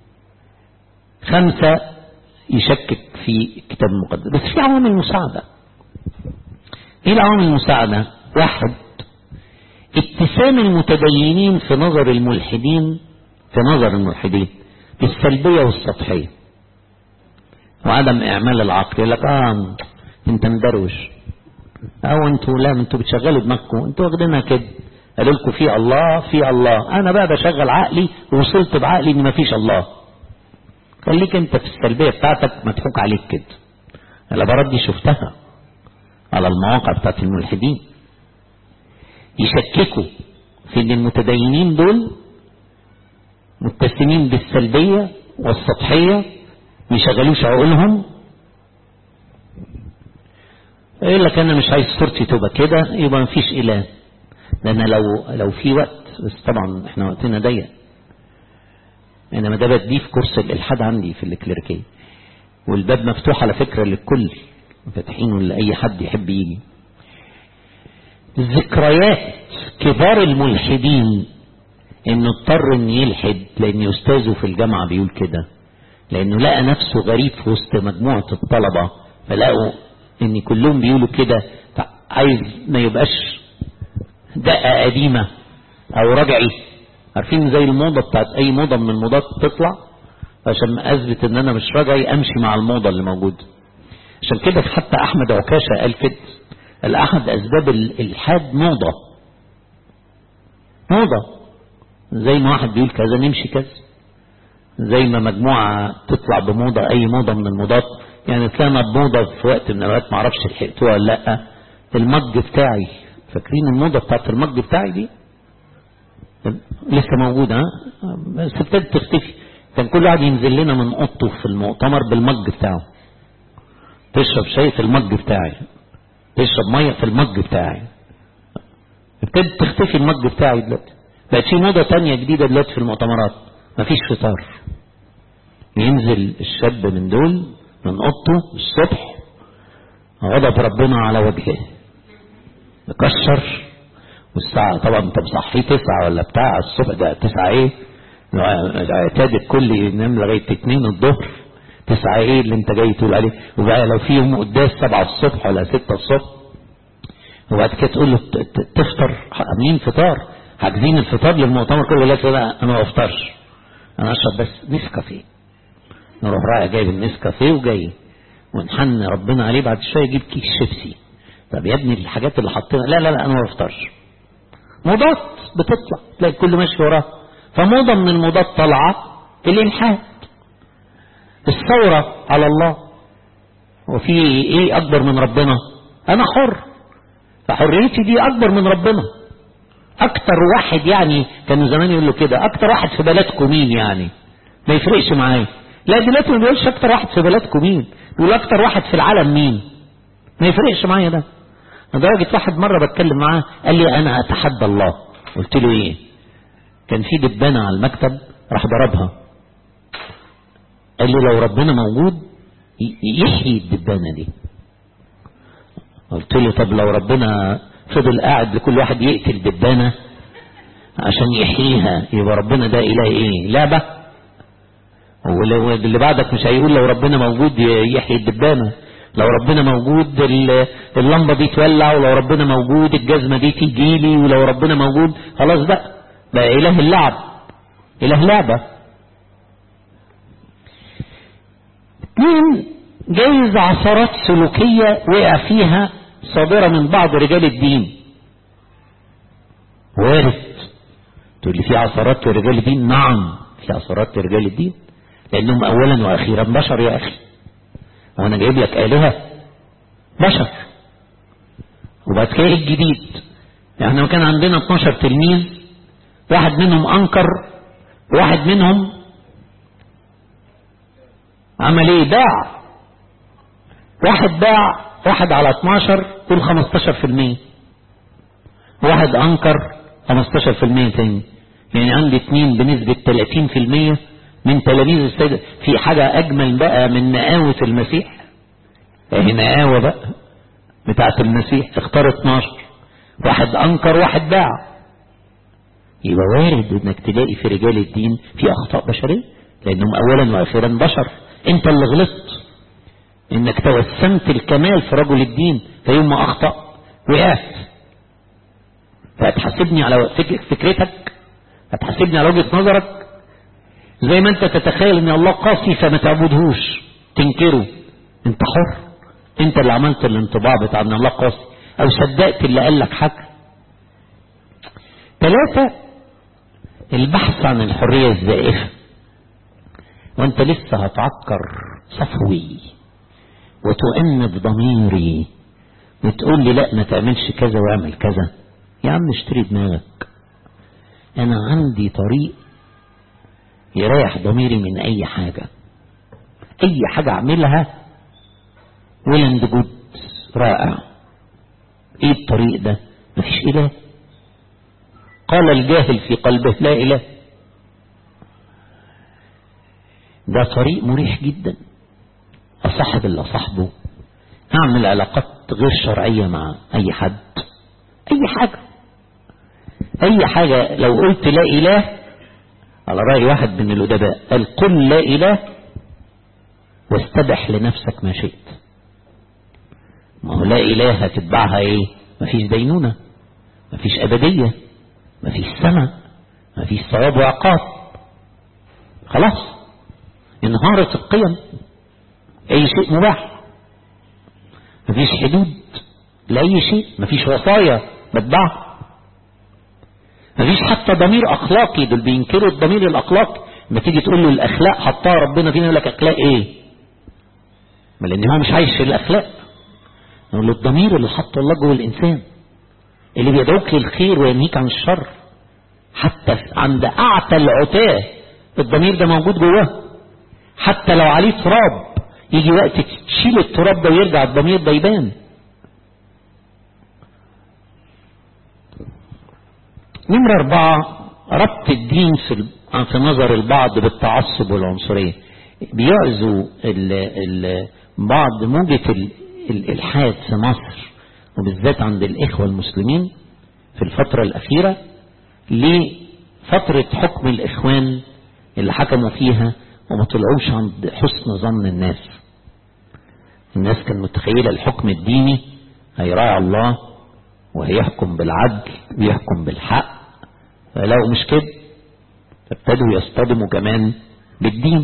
خمسة يشكك في الكتاب المقدس بس في عوامل مساعدة ايه العوامل المساعدة واحد اتسام المتدينين في نظر الملحدين في نظر الملحدين بالسلبية والسطحية وعدم اعمال العقل يقول لك اه انت مدروش او انتوا لا انتوا بتشغلوا دماغكم انتوا واخدينها كده قالوا لكم في الله في الله انا بقى بشغل عقلي ووصلت بعقلي ان مفيش الله خليك انت في السلبية بتاعتك مضحوك عليك كده العبارات دي شفتها على المواقع بتاعت الملحدين يشككوا في ان المتدينين دول متسمين بالسلبية والسطحية يشغلوش عقولهم يقول لك انا مش عايز صورتي تبقى كده يبقى مفيش اله لان لو لو في وقت بس طبعا احنا وقتنا ضيق انما ده بديه في كورس الالحاد عندي في الكليريكيه والباب مفتوح على فكره للكل فاتحينه لاي حد يحب يجي ذكريات كبار الملحدين انه اضطر ان يلحد لان استاذه في الجامعه بيقول كده لانه لقى نفسه غريب في وسط مجموعه الطلبه فلقوا ان كلهم بيقولوا كده عايز ما يبقاش دقه قديمه او رجعي عارفين زي الموضة بتاعت اي موضة من الموضات تطلع عشان اثبت ان انا مش راجعي امشي مع الموضة اللي موجودة عشان كده حتى احمد عكاشة قال كده قال احد اسباب الالحاد موضة موضة زي ما واحد بيقول كذا نمشي كذا زي ما مجموعة تطلع بموضة أي موضة من الموضات يعني طلعنا بموضة في وقت من الأوقات معرفش لحقتوها ولا لأ المج بتاعي فاكرين الموضة بتاعت المج بتاعي دي لسه موجودة ها بس ابتدت تختفي كان كل واحد ينزل لنا من اوضته في المؤتمر بالمج بتاعه تشرب شاي في المج بتاعي تشرب ميه في المج بتاعي ابتدت تختفي المج بتاعي دلوقتي بقت في موضة تانية جديدة دلوقتي في المؤتمرات مفيش فطار ينزل الشاب من دول من اوضته الصبح غضب ربنا على وجهه مكشر والساعة طبعا انت مصحيه تسعة ولا بتاع الصبح ده تسعة ايه اعتاد الكل ينام لغاية اتنين الظهر تسعة ايه اللي انت جاي تقول عليه وبقى لو في يوم قداس سبعة الصبح ولا ستة الصبح وبعد كده تقول له تفطر عاملين فطار حاجزين الفطار للمؤتمر كله لا لا انا ما بفطرش انا اشرب بس نسكافيه نروح رايح جايب النسكافيه وجاي ونحن ربنا عليه بعد شويه يجيب كيس شيبسي طب يا ابني الحاجات اللي حاطينها لا لا لا انا ما بفطرش موضات بتطلع تلاقي الكل ماشي وراها فموضة من الموضات طالعة الإلحاد الثورة على الله وفي ايه اكبر من ربنا انا حر فحريتي دي اكبر من ربنا اكتر واحد يعني كانوا زمان يقولوا كده اكتر واحد في بلدكم مين يعني ما يفرقش معايا لا دلوقتي ما بيقولش اكتر واحد في بلدكم مين بيقول اكتر واحد في العالم مين ما يفرقش معايا ده لدرجة واحد مرة بتكلم معاه قال لي انا اتحدى الله قلت له ايه كان في دبانة على المكتب راح ضربها قال لي لو ربنا موجود يحيي الدبانة دي قلت له طب لو ربنا فضل قاعد لكل واحد يقتل دبانة عشان يحييها يبقى ربنا ده إله إيه لعبة ولو اللي بعدك مش هيقول لو ربنا موجود يحيي الدبانة لو ربنا موجود اللمبة دي تولع ولو ربنا موجود الجزمة دي تيجيلي ولو ربنا موجود خلاص بقى بقى إله اللعب إله لعبة اثنين جايز عثرات سلوكية وقع فيها صادرة من بعض رجال الدين وارد تقول لي في عثرات لرجال الدين نعم في عثرات لرجال الدين لأنهم أولا وأخيرا بشر يا أخي وأنا جايب لك آلهة بشر وبعد كده إيه الجديد يعني لو كان عندنا 12 تلميذ واحد منهم أنكر واحد منهم عمل ايه باع واحد باع واحد على 12 قول 15% واحد انكر 15% تاني يعني عندي اتنين بنسبة 30% من تلاميذ السيد في حاجة اجمل بقى من نقاوة المسيح اهي نقاوة بقى بتاعت المسيح اختار 12 واحد انكر واحد باع يبقى وارد انك تلاقي في رجال الدين في اخطاء بشرية لانهم اولا واخيرا بشر انت اللي غلطت انك توسمت الكمال في رجل الدين فيوم ما اخطأ وقعت فهتحاسبني على فكرتك هتحاسبني على وجهة نظرك زي ما انت تتخيل ان الله قاسي فما تعبدهوش تنكره انت حر انت اللي عملت الانطباع بتاع ان الله قاسي او صدقت اللي قال لك حاجة ثلاثة البحث عن الحرية الزائفة وانت لسه هتعكر صفوي وتؤنب ضميري وتقول لي لا ما تعملش كذا واعمل كذا يا عم اشتري دماغك انا عندي طريق يريح ضميري من اي حاجة اي حاجة اعملها ولند جود رائع ايه الطريق ده مفيش اله قال الجاهل في قلبه لا اله ده طريق مريح جدا أصاحب اللي صاحبه أعمل علاقات غير شرعية مع أي حد أي حاجة أي حاجة لو قلت لا إله على رأي واحد من الأدباء قال قل لا إله واستبح لنفسك ما شئت ما هو لا إله هتتبعها إيه مفيش دينونة مفيش أبدية مفيش سماء مفيش ثواب وعقاب خلاص انهارت القيم اي شيء مباح مفيش حدود لاي شيء مفيش وصايا بتبعها مفيش حتى ضمير اخلاقي دول بينكروا الضمير الاخلاقي ما تيجي تقول له الاخلاق حطها ربنا فينا يقول لك اخلاق ايه ما لان هو مش عايش في الاخلاق نقول له الضمير اللي حطه الله جوه الانسان اللي بيدعوك للخير وينهيك عن الشر حتى عند اعتى العتاه الضمير ده موجود جواه حتى لو عليه تراب يجي وقت تشيل التراب ده ويرجع الضمير ده يبان نمرة أربعة ربط الدين في في نظر البعض بالتعصب والعنصرية بيعزوا ال ال بعض موجة الإلحاد في مصر وبالذات عند الإخوة المسلمين في الفترة الأخيرة لفترة حكم الإخوان اللي حكموا فيها وما طلعوش عند حسن ظن الناس الناس كان متخيلة الحكم الديني هيراعي الله وهيحكم بالعدل ويحكم بالحق فلقوا مش كده فابتدوا يصطدموا كمان بالدين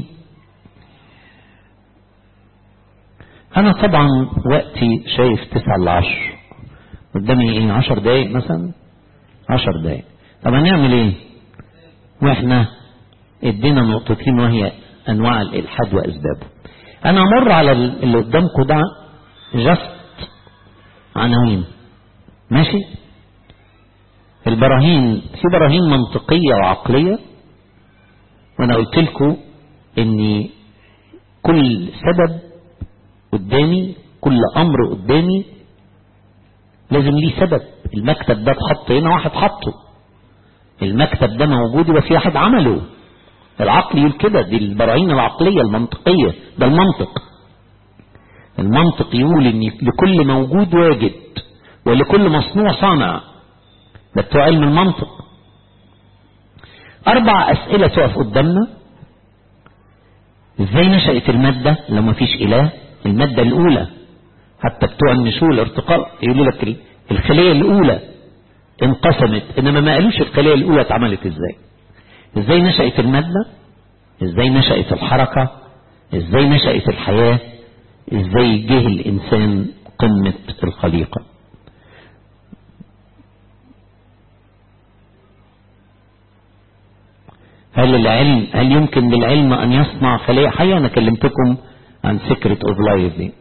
انا طبعا وقتي شايف تسعة لعشر قدامي ايه عشر دقايق مثلا عشر دقايق طب هنعمل ايه واحنا ادينا نقطتين وهي انواع الالحاد واسبابه انا امر على اللي قدامكم ده جست عناوين ماشي البراهين في براهين منطقية وعقلية وانا قلت لكم ان كل سبب قدامي كل امر قدامي لازم ليه سبب المكتب ده اتحط هنا واحد حطه المكتب ده موجود يبقى في واحد عمله العقل يقول كده دي البراهين العقلية المنطقية ده المنطق المنطق يقول ان لكل موجود واجد ولكل مصنوع صانع ده بتوع علم المنطق اربع اسئلة تقف قدامنا ازاي نشأت المادة لو ما فيش اله المادة الاولى حتى بتوع النشوء الارتقاء يقولوا لك الخلية الاولى انقسمت انما ما قالوش الخلية الاولى اتعملت ازاي ازاي نشأت المادة ازاي نشأت الحركة ازاي نشأت الحياة ازاي جه الانسان قمة الخليقة هل العلم هل يمكن للعلم ان يصنع خلية حية انا كلمتكم عن فكرة اوف لايف دي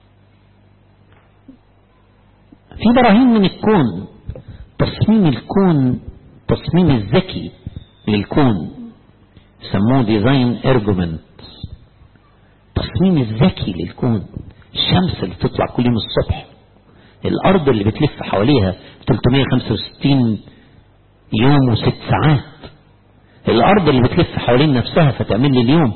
في براهين من الكون تصميم الكون تصميم الذكي للكون سموه ديزاين ارجومنت تصميم الذكي للكون الشمس اللي تطلع كل يوم الصبح الارض اللي بتلف حواليها 365 يوم وست ساعات الارض اللي بتلف حوالين نفسها فتعمل لي اليوم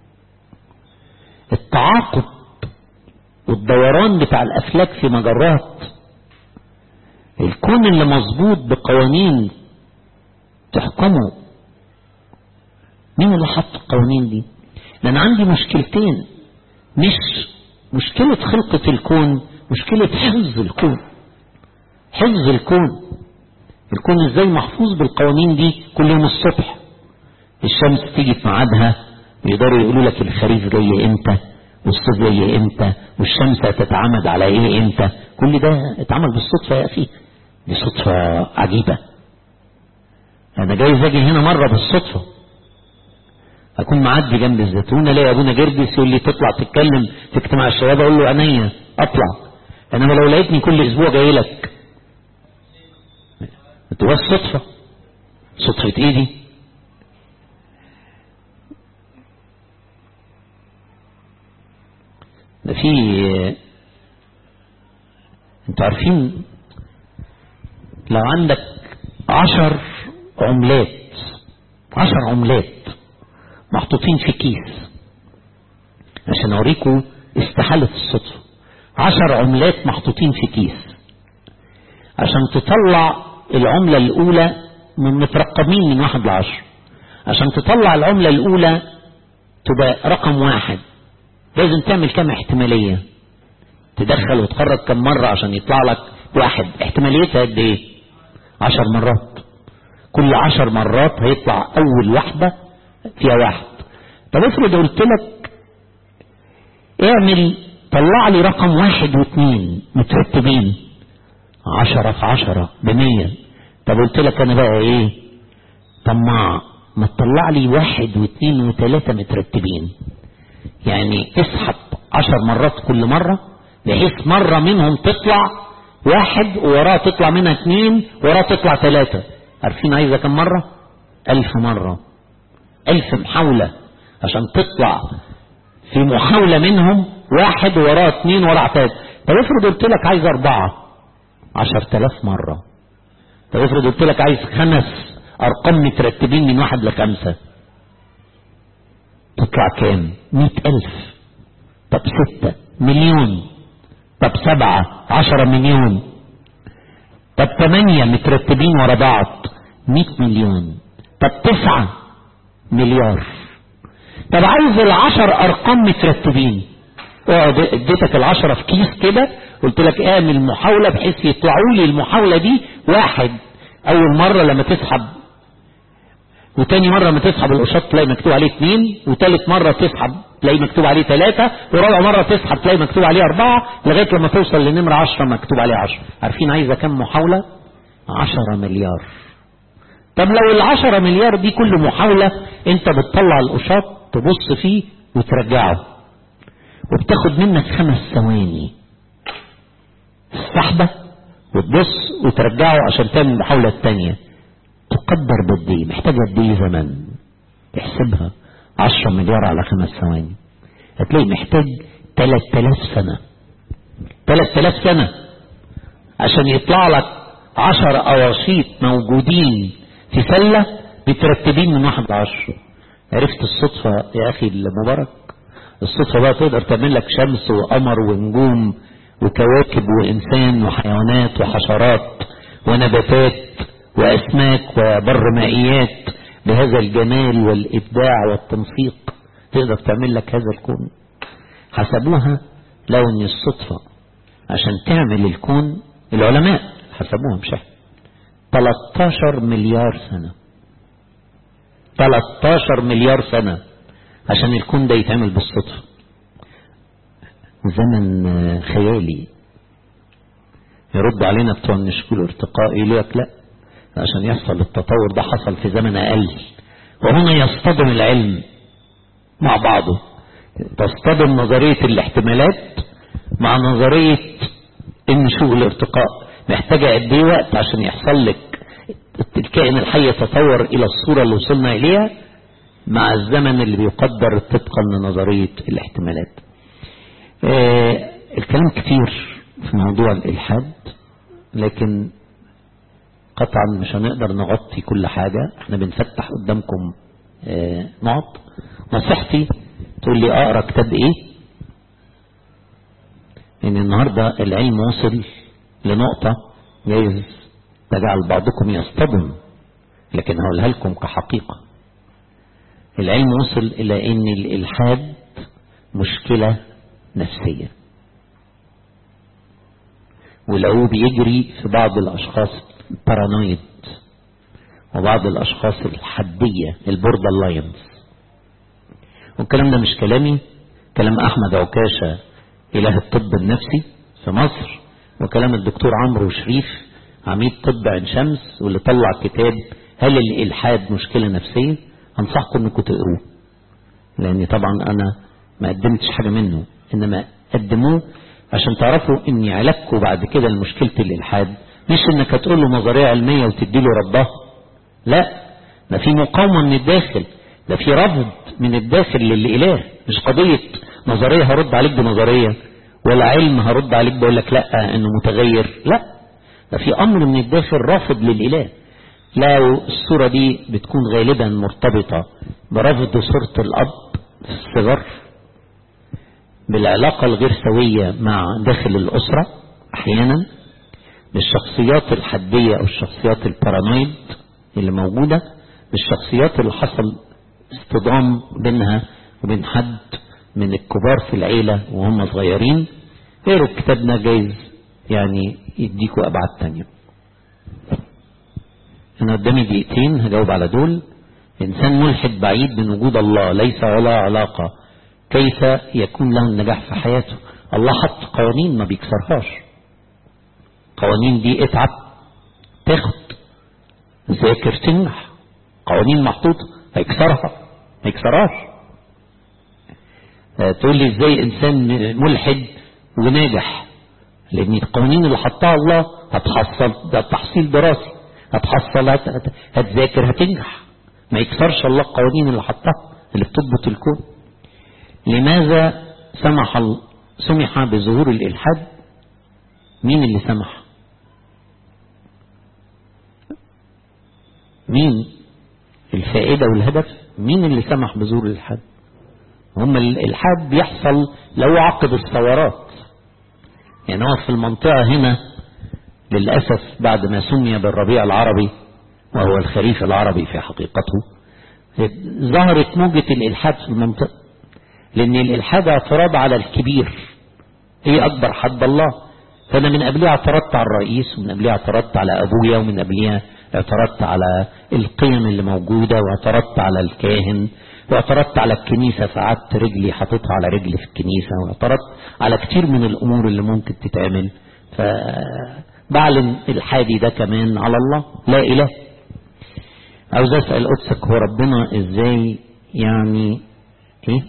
التعاقب والدوران بتاع الافلاك في مجرات الكون اللي مظبوط بقوانين تحكمه مين اللي حط القوانين دي لان عندي مشكلتين مش مشكلة خلقة الكون مشكلة حفظ الكون حفظ الكون الكون ازاي محفوظ بالقوانين دي كل يوم الصبح الشمس تيجي في ميعادها ويقدروا يقولوا لك الخريف جاي امتى والصيف جاي امتى والشمس هتتعمد على ايه امتى كل ده اتعمل بالصدفة يا اخي دي صدفة عجيبة انا جاي اجي هنا مرة بالصدفة اكون معدي جنب الزيتونة الاقي ابونا جرجس يقول لي تطلع تتكلم في اجتماع الشباب اقول له عينيا اطلع انما لو لقيتني كل اسبوع جاي لك تبقى صدفة صدفة ايه دي ده في انتوا عارفين لو عندك عشر عملات عشر عملات محطوطين في كيس عشان اوريكم استحالة الصدفة عشر عملات محطوطين في كيس عشان تطلع العملة الاولى من مترقمين من واحد لعشر عشان تطلع العملة الاولى تبقى رقم واحد لازم تعمل كم احتمالية تدخل وتخرج كم مرة عشان يطلع لك واحد احتماليتها قد ايه عشر مرات كل عشر مرات هيطلع اول واحدة فيها واحد طب افرض قلت لك اعمل طلع لي رقم واحد واثنين مترتبين عشرة في عشرة بمية طب قلت لك انا بقى ايه طماع ما تطلع لي واحد واثنين وثلاثة مترتبين يعني تسحب عشر مرات كل مرة بحيث مرة منهم تطلع واحد ووراه تطلع منها اثنين وراه تطلع ثلاثة عارفين عايزة كم مرة ألف مرة ألف محاولة عشان تطلع في محاولة منهم واحد وراه اثنين وراه ثلاثة طب افرض قلت لك عايز أربعة عشر تلاف مرة طب افرض قلت لك عايز خمس أرقام مترتبين من واحد لخمسة تطلع كام مئة ألف طب ستة مليون طب سبعة عشرة مليون طب ثمانية مترتبين ورا بعض مئة مليون طب تسعة مليار طب عايز العشر أرقام مترتبين اقعد اديتك العشرة في كيس كده قلت لك اعمل المحاولة بحيث يطلعوا لي المحاولة دي واحد أول مرة لما تسحب وتاني مرة لما تسحب القشاط تلاقي مكتوب عليه اثنين وتالت مرة تسحب تلاقي مكتوب عليه ثلاثة ورابع مرة تسحب تلاقي مكتوب عليه أربعة لغاية لما توصل لنمرة عشرة مكتوب عليه عشرة عارفين عايزة كم محاولة عشرة مليار طب لو العشرة مليار دي كل محاولة انت بتطلع القشاط تبص فيه وترجعه وبتاخد منك خمس ثواني السحبة وتبص وترجعه عشان تعمل المحاولة الثانية تقدر بقد ايه محتاجة قد ايه زمن تحسبها عشرة مليار على خمس ثواني هتلاقي محتاج تلات تلاف سنة تلات تلاف سنة عشان يطلع لك عشر أواشيط موجودين في سلة مترتبين من واحد لعشرة عرفت الصدفة يا أخي المبارك الصدفة بقى تقدر تعمل لك شمس وقمر ونجوم وكواكب وإنسان وحيوانات وحشرات ونباتات وأسماك وبر مائيات بهذا الجمال والإبداع والتنسيق تقدر تعمل لك هذا الكون حسبوها لو ان الصدفة عشان تعمل الكون العلماء حسبوها مش احنا 13 مليار سنة 13 مليار سنة عشان الكون ده يتعمل بالصدفة زمن خيالي يرد علينا بتوع النشكول الارتقاء يقول لك لا عشان يحصل التطور ده حصل في زمن أقل وهنا يصطدم العلم مع بعضه تصطدم نظرية الاحتمالات مع نظرية النشوء الارتقاء محتاجة قد ايه وقت عشان يحصل لك الكائن الحي يتطور الى الصورة اللي وصلنا اليها مع الزمن اللي بيقدر طبقا لنظرية الاحتمالات آه الكلام كتير في موضوع الالحاد لكن قطعا مش هنقدر نغطي كل حاجة احنا بنفتح قدامكم اه نقط نصيحتي تقول لي اقرا كتاب ايه ان النهاردة العلم وصل لنقطة جايز تجعل بعضكم يصطدم لكن هقولها لكم كحقيقة العلم وصل الى ان الالحاد مشكلة نفسية ولو بيجري في بعض الاشخاص بارانويد وبعض الاشخاص الحدية البوردر لاينز والكلام ده مش كلامي كلام احمد عكاشة اله الطب النفسي في مصر وكلام الدكتور عمرو شريف عميد طب عين شمس واللي طلع كتاب هل الالحاد مشكلة نفسية انصحكم انكم تقروه لاني طبعا انا ما قدمتش حاجة منه انما قدموه عشان تعرفوا ان علاجكم بعد كده لمشكلة الالحاد مش انك هتقول له نظرية علمية وتدي له ردها لا ده في مقاومة من الداخل ده في رفض من الداخل للإله مش قضية نظرية هرد عليك بنظرية ولا علم هرد عليك بقول لك لا انه متغير لا ده في امر من الداخل رافض للإله لا الصورة دي بتكون غالبا مرتبطة برفض صورة الأب في الصغر بالعلاقة الغير سوية مع داخل الأسرة أحيانا بالشخصيات الحدية أو الشخصيات البارانويد اللي موجودة بالشخصيات اللي حصل اصطدام بينها وبين حد من الكبار في العيلة وهم صغيرين غير كتابنا جايز يعني يديكوا أبعاد تانية أنا قدامي دقيقتين هجاوب على دول إنسان ملحد بعيد من وجود الله ليس ولا علاقة كيف يكون له النجاح في حياته الله حط قوانين ما بيكسرهاش قوانين دي اتعب تاخد ذاكر تنجح قوانين محطوطة هيكسرها ما يكسرهاش تقول لي ازاي انسان ملحد وناجح لان القوانين اللي حطها الله هتحصل ده تحصيل دراسي هتحصل هت... هت... هتذاكر هتنجح ما يكسرش الله القوانين اللي حطها اللي بتضبط الكون لماذا سمح ال... سمح بظهور الالحاد مين اللي سمح مين الفائدة والهدف مين اللي سمح بظهور الالحاد هم الالحاد بيحصل لو عقب الثورات يعني هو في المنطقة هنا للأسف بعد ما سمي بالربيع العربي وهو الخريف العربي في حقيقته ظهرت موجة الإلحاد في المنطقة لأن الإلحاد اعتراض على الكبير هي أكبر حد الله فأنا من قبلها اعترضت على الرئيس ومن قبلها اعترضت على أبويا ومن قبلها اعترضت على القيم اللي موجودة واعترضت على الكاهن واعترضت على الكنيسة فقعدت رجلي حاططها على رجلي في الكنيسة واعترضت على كتير من الأمور اللي ممكن تتعمل فبعلن الحادي ده كمان على الله لا إله عاوز أسأل قدسك هو ربنا إزاي يعني إيه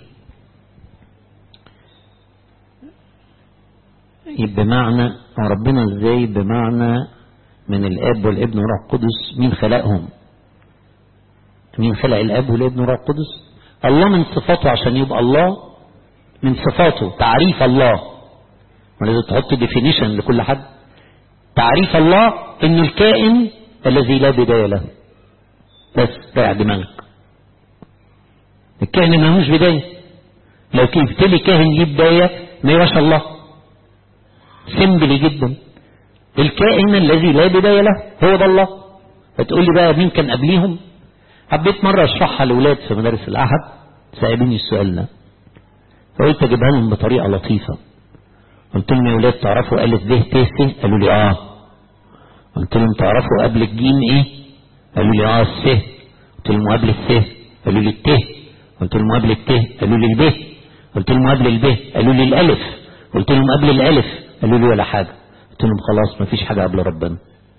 بمعنى ربنا إزاي بمعنى من الآب والابن والروح القدس مين خلقهم مين خلق الاب والابن والروح القدس الله من صفاته عشان يبقى الله من صفاته تعريف الله ولازم تحط ديفينيشن لكل حد تعريف الله ان الكائن الذي لا بدايه له بس ريح دماغك الكائن اللي ملوش بدايه لو جبت لي كاهن ليه بدايه ما يبقاش الله سمبلي جدا الكائن الذي لا بدايه له هو ده الله فتقول لي بقى مين كان قبليهم حبيت مرة اشرحها لأولاد في مدارس الأحد سألوني السؤال ده فقلت أجيبها لهم بطريقة لطيفة قلت لهم يا أولاد تعرفوا ألف ب ت س قالوا لي آه قلت لهم تعرفوا قبل الجيم إيه قالوا لي آه الس قلت لهم قبل الس قالوا لي الت قلت لهم قبل الت قالوا لي الب قلت لهم قبل الب قالوا لي الألف قلت لهم قبل الألف قالوا لي ولا حاجة قلت لهم خلاص مفيش حاجة قبل ربنا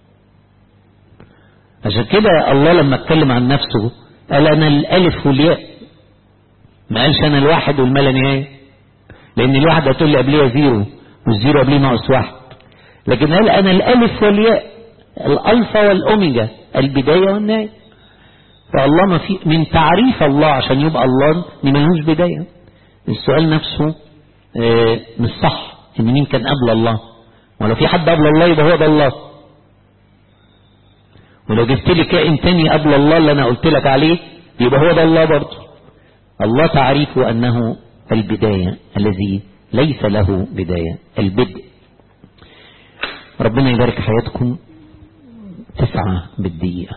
عشان كده الله لما اتكلم عن نفسه قال انا الالف والياء ما قالش انا الواحد والما لا نهايه لان الواحد هتقول لي قبليه زيرو والزيرو قبليه ناقص واحد لكن قال انا الالف والياء الالفا والاوميجا البدايه والنهايه فالله ما في من تعريف الله عشان يبقى الله ان ملوش بدايه السؤال نفسه اه مش صح ان مين كان قبل الله ولو في حد قبل الله يبقى هو ده الله ولو جبت لي كائن تاني قبل الله اللي انا قلت لك عليه يبقى هو ده الله برضه الله تعريفه انه البداية الذي ليس له بداية البدء ربنا يبارك حياتكم تسعة بالدقيقة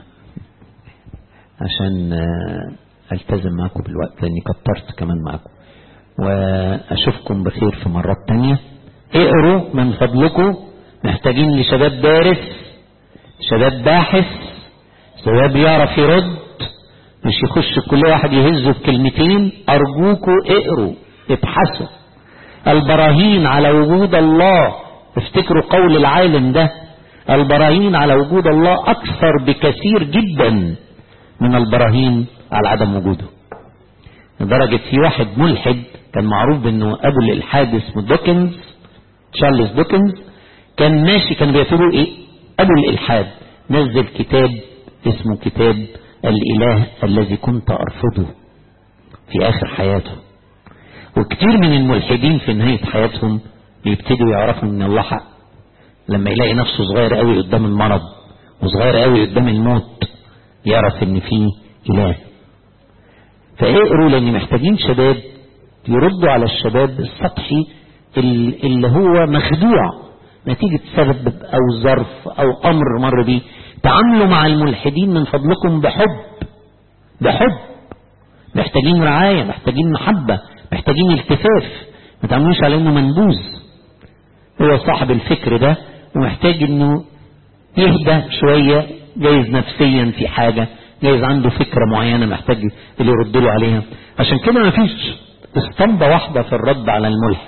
عشان التزم معكم بالوقت لاني كترت كمان معكم واشوفكم بخير في مرات تانية اقروا من فضلكم محتاجين لشباب دارس شباب باحث شباب يعرف يرد مش يخش كل واحد يهزه بكلمتين ارجوكوا اقروا ابحثوا البراهين على وجود الله افتكروا قول العالم ده البراهين على وجود الله اكثر بكثير جدا من البراهين على عدم وجوده لدرجة في واحد ملحد كان معروف بانه ابو الالحاد اسمه دوكنز تشارلز دوكنز كان ماشي كان بيعتبروه ايه ابو الالحاد نزل كتاب اسمه كتاب الاله الذي كنت ارفضه في اخر حياته وكتير من الملحدين في نهاية حياتهم بيبتدوا يعرفوا ان الله حق لما يلاقي نفسه صغير قوي قدام المرض وصغير قوي قدام الموت يعرف ان في اله فاقروا لان محتاجين شباب يردوا على الشباب السطحي اللي هو مخدوع نتيجة سبب أو ظرف أو أمر مر بيه تعاملوا مع الملحدين من فضلكم بحب بحب محتاجين رعاية محتاجين محبة محتاجين التفاف ما تعملوش على انه منبوذ هو صاحب الفكر ده ومحتاج انه يهدى شوية جايز نفسيا في حاجة جايز عنده فكرة معينة محتاج اللي يرد له عليها عشان كده ما فيش اسطمبة واحدة في الرد على الملحد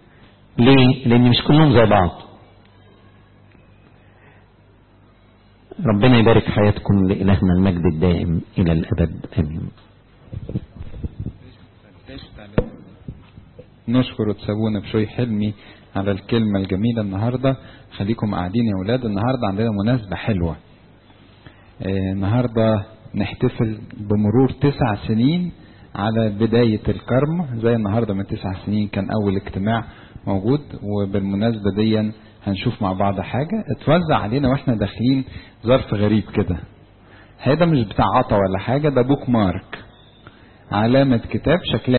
ليه؟ لأن مش كلهم زي بعض ربنا يبارك حياتكم لإلهنا المجد الدائم إلى الأبد آمين نشكر وتسابونا بشوي حلمي على الكلمة الجميلة النهاردة خليكم قاعدين يا ولاد النهاردة عندنا مناسبة حلوة آه، النهاردة نحتفل بمرور تسع سنين على بداية الكرم زي النهاردة من تسع سنين كان أول اجتماع موجود وبالمناسبة دي هنشوف مع بعض حاجة اتوزع علينا واحنا داخلين ظرف غريب كده هذا مش بتاع عطا ولا حاجة ده بوك مارك علامة كتاب شكلها